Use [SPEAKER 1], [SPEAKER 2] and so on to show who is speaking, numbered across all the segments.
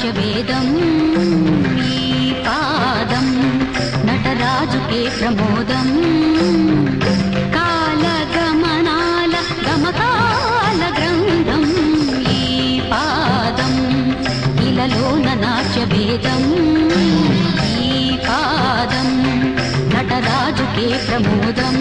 [SPEAKER 1] నాట్యవేదం ఈ పాదం నటరాజుకే ప్రమోదం కాలగమనాల గమకాల గ్రంథం ఈ పాదం ఇలలోన నాట్యవేదం ఈ పాదం నటరాజుకే ప్రమోదం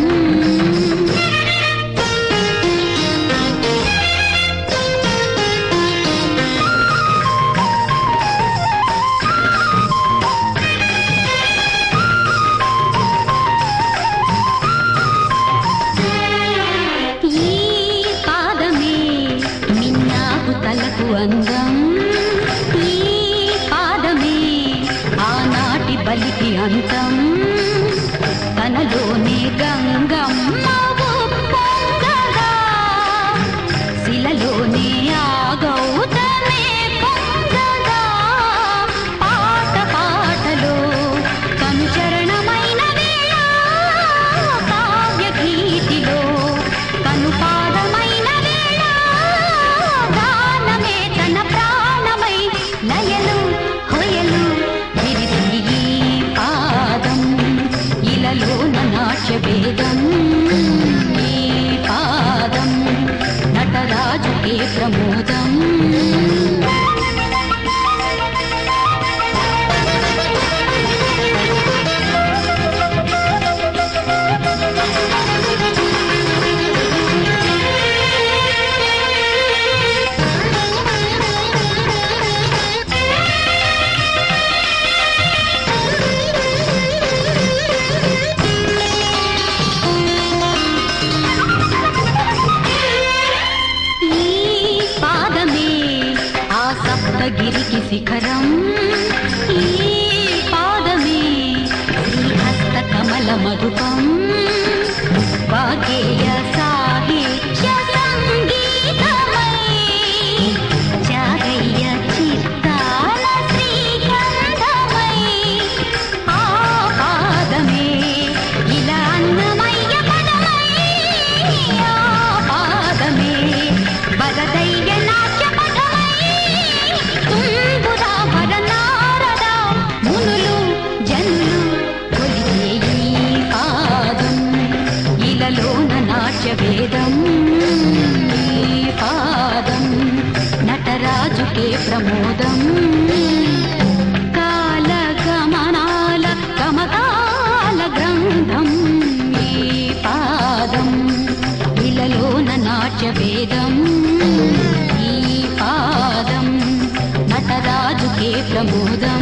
[SPEAKER 1] ఈ పాదమే మిన్నాకు తలకు అందం ఈ పాదమే ఆనాటి బలికి అంతం తనలోనే గంగమ్మ పొంగగా శిలలోనే ఆ గౌతమే పొంగగా పాట పాటలో కనుచరణమైన వేళ కావ్య గీతిలో కనుపాదమైన వేళ గానమే తన ప్రాణమై లయలు హొయలు విరిసి ఈ పాదం ఇలలోన నాట్యవేదం ఈ పాదం నటరాజుకే ప్రమోదం ఈ పాదమే ఆ సప్తగిరికి శిఖరం ఈ పాదమే శ్రీహస్త కమల మధుపం వాగేయ సాహిత్య సంగీతమై జాగయ్య చిత్తాల శ్రీగంధమై ఆ పాదమే ఇలా అన్నమయ్య పదమై ఆ పాదమే వరదయ్య నాట్య పదమై తుంబురా వరనారద మునులు జనులు కొలిచే ఈ పాదం ఇలలోన నాట్య వేదం ఈ పాదం నటరాజుకే ప్రమోదం కాలగమనాల గమకాల గ్రంథం ఈ పాదం ఇలలోన నాట్యవేదం ఈ పాదం నటరాజుకే ప్రమోదం